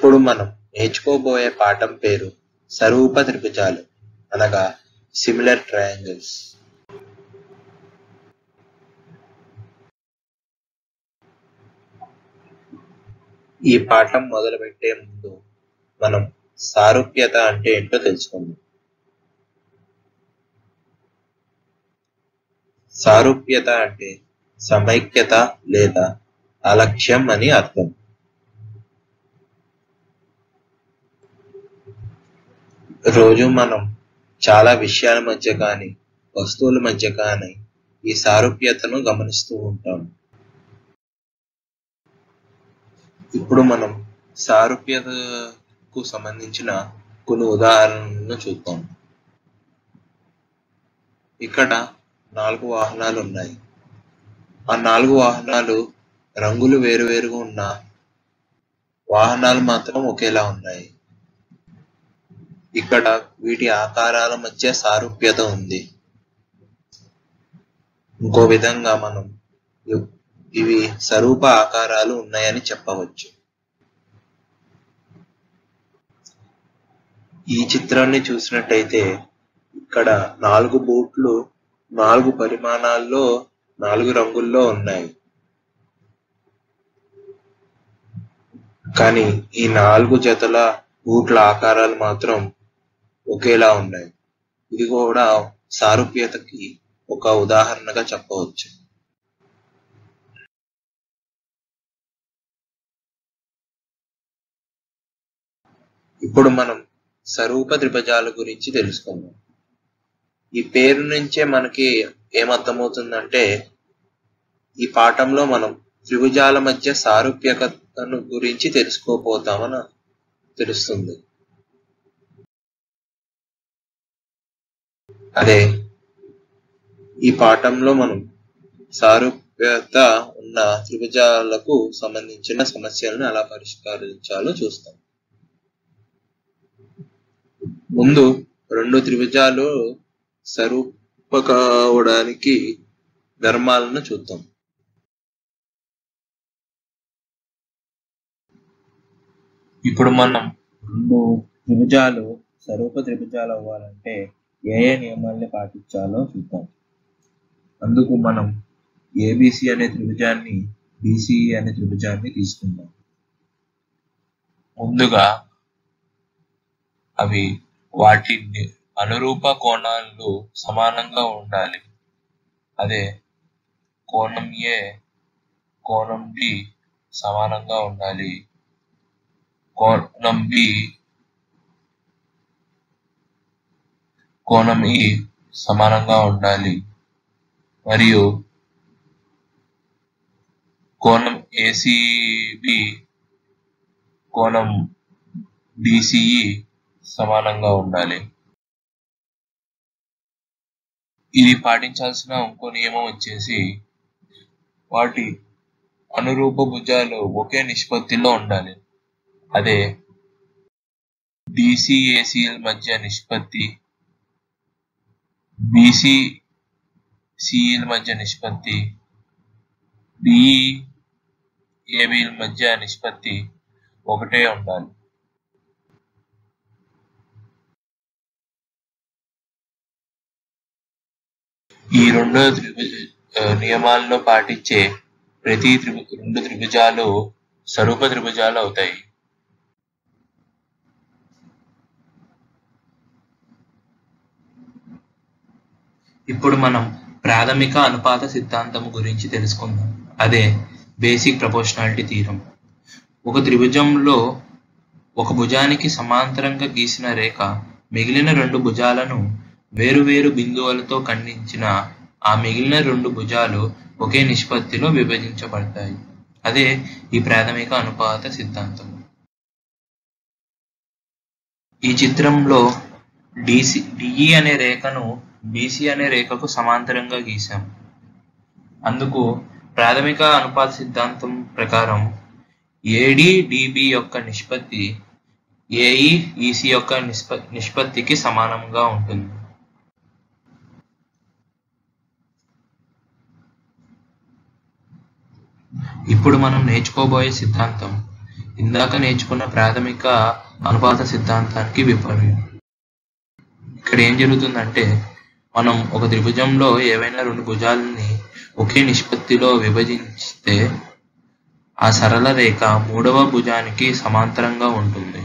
ఇప్పుడు మనం నేర్చుకోబోయే పాఠం పేరు సరూప త్రిభుజాలు అనగా సిమిలర్ ట్రయాంగిల్స్ ఈ పాఠం మొదలుపెట్టే ముందు మనం సారూప్యత అంటే ఏంటో తెలుసుకుందాం సారూప్యత అంటే సమైక్యత లేదా అలక్ష్యం అని అర్థం రోజు మనం చాలా విషయాల మధ్య కానీ వస్తువుల మధ్య కానీ ఈ సారూప్యతను గమనిస్తూ ఉంటాం ఇప్పుడు మనం సారూప్యతకు సంబంధించిన కొన్ని ఉదాహరణలను చూద్దాం ఇక్కడ నాలుగు వాహనాలు ఉన్నాయి ఆ నాలుగు వాహనాలు రంగులు వేరువేరుగా ఉన్న వాహనాలు మాత్రం ఒకేలా ఉన్నాయి ఇక్కడ వీటి ఆకారాల మధ్య సారూప్యత ఉంది ఇంకో విధంగా మనం ఇవ్- ఇవి సరూప ఆకారాలు ఉన్నాయని చెప్పవచ్చు ఈ చిత్రాన్ని చూసినట్టయితే ఇక్కడ నాలుగు బూట్లు నాలుగు పరిమాణాల్లో నాలుగు రంగుల్లో ఉన్నాయి కానీ ఈ నాలుగు జతల బూట్ల ఆకారాలు మాత్రం ఒకేలా ఉన్నాయి ఇది కూడా సారూప్యతకి ఒక ఉదాహరణగా చెప్పవచ్చు ఇప్పుడు మనం సరూప త్రిభుజాల గురించి తెలుసుకుందాం ఈ పేరు నుంచే మనకి ఏమర్థమవుతుందంటే ఈ పాఠంలో మనం త్రిభుజాల మధ్య సారూప్యతను గురించి తెలుసుకోపోతామని తెలుస్తుంది అదే ఈ పాఠంలో మనం సారూప్యత ఉన్న త్రిభుజాలకు సంబంధించిన సమస్యలను ఎలా పరిష్కరించాలో చూస్తాం ముందు రెండు త్రిభుజాలు సరూప కావడానికి ధర్మాలను చూద్దాం ఇప్పుడు మనం రెండు త్రిభుజాలు సరూప త్రిభుజాలు అవ్వాలంటే ఏ ఏ నియమాల్ని పాటించాలో చూద్దాం అందుకు మనం ఏబిసి అనే త్రిభుజాన్ని బిసిఈ అనే త్రిభుజాన్ని తీసుకుందాం ముందుగా అవి వాటి ని- అనురూప కోణాలు సమానంగా ఉండాలి అదే కోణం ఏ కోణం డి సమానంగా ఉండాలి కోణం బి కోణం ఈ సమానంగా ఉండాలి మరియు కోణం ఏసీబి కోణం డిసిఈ సమానంగా ఉండాలి ఇది పాటించాల్సిన ఇంకో నియమం వచ్చేసి వాటి అనురూప భుజాలు ఒకే నిష్పత్తిలో ఉండాలి అదే డిసిఏసిఎల్ మధ్య నిష్పత్తి బీసీ సిఈల మధ్య నిష్పత్తి డిఈ ఏబిల మధ్య నిష్పత్తి ఒకటే ఉండాలి ఈ రెండు త్రిభుజ ఆ, నియమాలను పాటించే ప్రతి త్రిభు రెండు త్రిభుజాలు స్వరూప త్రిభుజాలు అవుతాయి ఇప్పుడు మనం ప్రాథమిక అనుపాత సిద్ధాంతం గురించి తెలుసుకుందాం అదే బేసిక్ ప్రపోర్షనాలిటీ థీరం ఒక త్రిభుజంలో ఒక భుజానికి సమాంతరంగా గీసిన రేఖ మిగిలిన రెండు భుజాలను వేరువేరు బిందువులతో ఖండించిన ఆ మిగిలిన రెండు భుజాలు ఒకే నిష్పత్తిలో విభజించబడతాయి అదే ఈ ప్రాథమిక అనుపాత సిద్ధాంతం ఈ చిత్రంలో డిసి డిఈ అనే రేఖను బీసీ అనే రేఖకు సమాంతరంగా గీసాం అందుకు ప్రాథమిక అనుపాత సిద్ధాంతం ప్రకారం ఏడి డిబి యొక్క నిష్పత్తి ఏఈ ఈసీ యొక్క నిష్ప నిష్పత్తికి సమానంగా ఉంటుంది ఇప్పుడు మనం నేర్చుకోబోయే సిద్ధాంతం ఇందాక నేర్చుకున్న ప్రాథమిక అనుపాత సిద్ధాంతానికి విపరీతం ఇక్కడ ఏం జరుగుతుందంటే మనం ఒక త్రిభుజంలో ఏవైనా రెండు భుజాలని ఒకే నిష్పత్తిలో విభజిస్తే ఆ సరళ రేఖ మూడవ భుజానికి సమాంతరంగా ఉంటుంది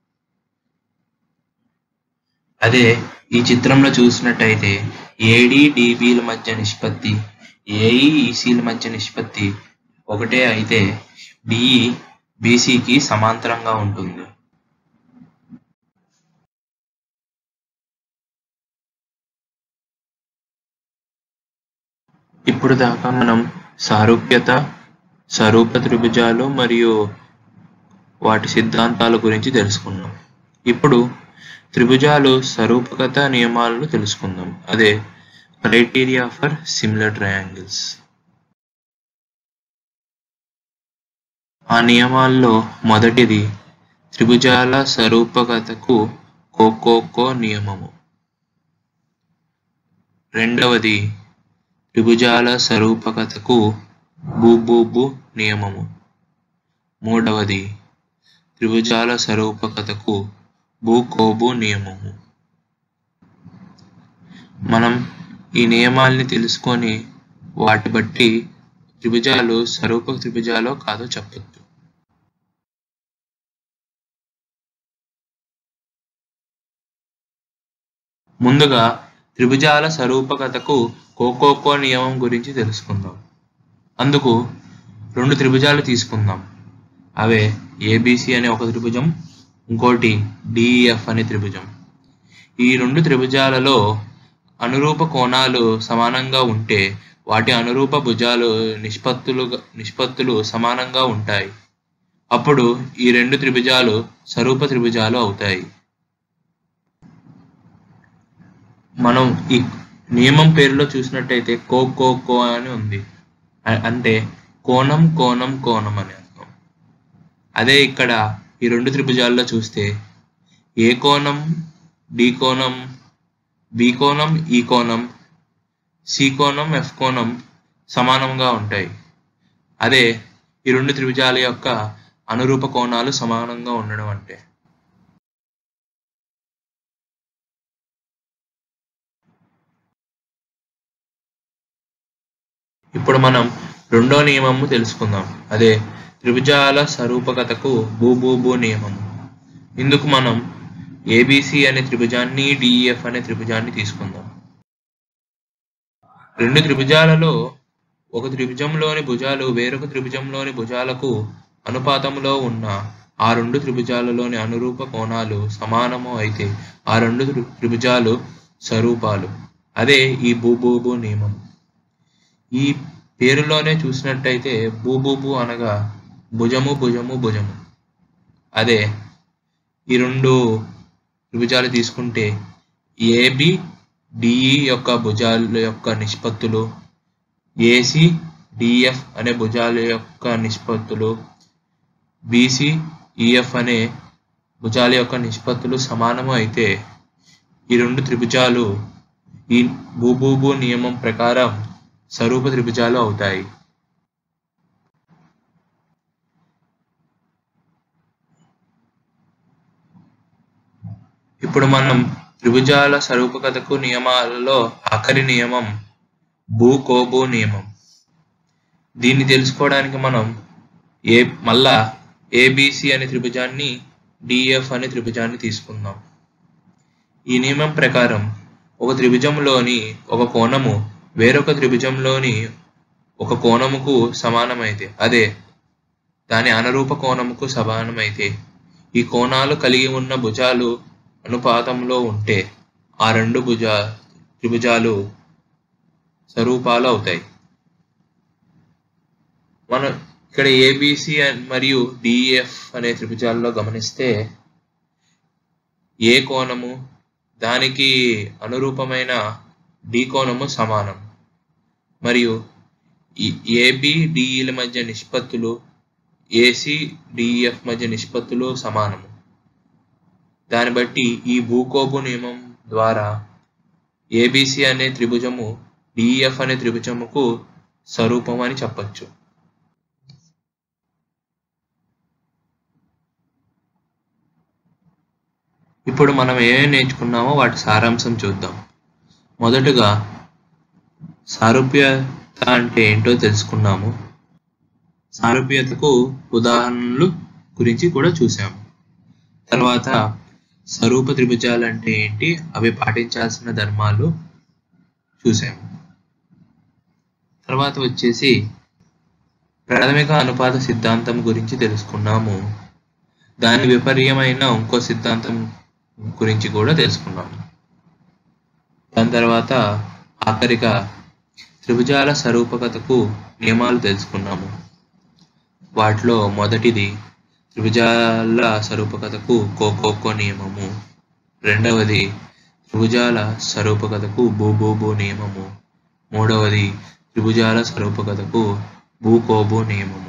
అదే ఈ చిత్రంలో చూసినట్టయితే ఏడి డిబిల మధ్య నిష్పత్తి ఏఈ ఈసీల మధ్య నిష్పత్తి ఒకటే అయితే డిఈ బీసీకి సమాంతరంగా ఉంటుంది ఇప్పుడు దాకా మనం సారూప్యత స్వరూప త్రిభుజాలు మరియు వాటి సిద్ధాంతాల గురించి తెలుసుకున్నాం ఇప్పుడు త్రిభుజాలు స్వరూపకత నియమాలను తెలుసుకుందాం అదే క్రైటీరియా ఫర్ సిమిలర్ ట్రయాంగిల్స్ ఆ నియమాల్లో మొదటిది త్రిభుజాల స్వరూపకతకు కోకోకో నియమము రెండవది త్రిభుజాల స్వరూపకతకు బూబూబు నియమము మూడవది త్రిభుజాల స్వరూపకతకు భూకోబు నియమము మనం ఈ నియమాల్ని తెలుసుకొని వాటి బట్టి త్రిభుజాలు స్వరూప త్రిభుజాలో కాదో చెప్పొచ్చు ముందుగా త్రిభుజాల స్వరూపకతకు కోకోకో నియమం గురించి తెలుసుకుందాం అందుకు రెండు త్రిభుజాలు తీసుకుందాం అవే ఏబిసి అనే ఒక త్రిభుజం ఇంకోటి డిఈఎఫ్ అనే త్రిభుజం ఈ రెండు త్రిభుజాలలో అనురూప కోణాలు సమానంగా ఉంటే వాటి అనురూప భుజాలు నిష్పత్తులు నిష్పత్తులు సమానంగా ఉంటాయి అప్పుడు ఈ రెండు త్రిభుజాలు స్వరూప త్రిభుజాలు అవుతాయి మనం ఈ నియమం పేరులో చూసినట్టయితే కో కో కో అని ఉంది అ- అంటే కోణం కోణం కోణం అని అర్థం అదే ఇక్కడ ఈ రెండు త్రిభుజాల్లో చూస్తే ఏ కోణం డి కోణం బి కోణం ఈ కోణం సి కోణం ఎఫ్ కోణం సమానంగా ఉంటాయి అదే ఈ రెండు త్రిభుజాల యొక్క అనురూప కోణాలు సమానంగా ఉండడం అంటే ఇప్పుడు మనం రెండో నియమము తెలుసుకుందాం అదే త్రిభుజాల స్వరూపకతకు భూభూభూ నియమము ఇందుకు మనం ఏబిసి అనే త్రిభుజాన్ని డిఈఎఫ్ అనే త్రిభుజాన్ని తీసుకుందాం రెండు త్రిభుజాలలో ఒక త్రిభుజంలోని భుజాలు వేరొక త్రిభుజంలోని భుజాలకు అనుపాతంలో ఉన్న ఆ రెండు త్రిభుజాలలోని అనురూప కోణాలు సమానము అయితే ఆ రెండు త్రి- త్రిభుజాలు స్వరూపాలు అదే ఈ భూభూభూ నియమం ఈ పేరులోనే చూసినట్టయితే భూభూభు అనగా భుజము భుజము భుజము అదే ఈ రెండు త్రిభుజాలు తీసుకుంటే ఏబి డిఈ యొక్క భుజాల యొక్క నిష్పత్తులు ఏసి డిఎఫ్ అనే భుజాల యొక్క నిష్పత్తులు బీసీ ఈఎఫ్ అనే భుజాల యొక్క నిష్పత్తులు సమానము అయితే ఈ రెండు త్రిభుజాలు ఈ భూభూభు నియమం ప్రకారం స్వరూప త్రిభుజాలు అవుతాయి ఇప్పుడు మనం త్రిభుజాల స్వరూపకతకు నియమాలలో ఆఖరి నియమం భూకోబు నియమం దీన్ని తెలుసుకోవడానికి మనం ఏ మళ్ళా ఏబిసి అనే త్రిభుజాన్ని డిఎఫ్ అనే త్రిభుజాన్ని తీసుకుందాం ఈ నియమం ప్రకారం ఒక త్రిభుజంలోని ఒక కోణము వేరొక త్రిభుజంలోని ఒక కోణముకు సమానమైతే అదే దాని అనురూప కోణముకు సమానమైతే ఈ కోణాలు కలిగి ఉన్న భుజాలు అనుపాతంలో ఉంటే ఆ రెండు భుజ త్రిభుజాలు స్వరూపాలు అవుతాయి మనం ఇక్కడ ఏబిసి మరియు డిఎఫ్ అనే త్రిభుజాల్లో గమనిస్తే ఏ కోణము దానికి అనురూపమైన డి కోణము సమానం మరియు ఏబి డిఈల మధ్య నిష్పత్తులు ఏసి డిఎఫ్ మధ్య నిష్పత్తులు సమానము దాన్ని బట్టి ఈ భూకోబు నియమం ద్వారా ఏబిసి అనే త్రిభుజము డిఎఫ్ అనే త్రిభుజముకు స్వరూపం అని చెప్పచ్చు ఇప్పుడు మనం ఏమేమి నేర్చుకున్నామో వాటి సారాంశం చూద్దాం మొదటగా సారూప్యత అంటే ఏంటో తెలుసుకున్నాము సారూప్యతకు ఉదాహరణలు గురించి కూడా చూసాము తర్వాత స్వరూప త్రిభుజాలు అంటే ఏంటి అవి పాటించాల్సిన ధర్మాలు చూసాము తర్వాత వచ్చేసి ప్రాథమిక అనుపాత సిద్ధాంతం గురించి తెలుసుకున్నాము దాని విపర్యమైన ఇంకో సిద్ధాంతం గురించి కూడా తెలుసుకున్నాము దాని తర్వాత ఆఖరిగా త్రిభుజాల స్వరూపకతకు నియమాలు తెలుసుకున్నాము వాటిలో మొదటిది త్రిభుజాల స్వరూపకతకు కోకోకో నియమము రెండవది త్రిభుజాల స్వరూపకతకు బూబూబు నియమము మూడవది త్రిభుజాల స్వరూపకతకు భూకోబో నియమము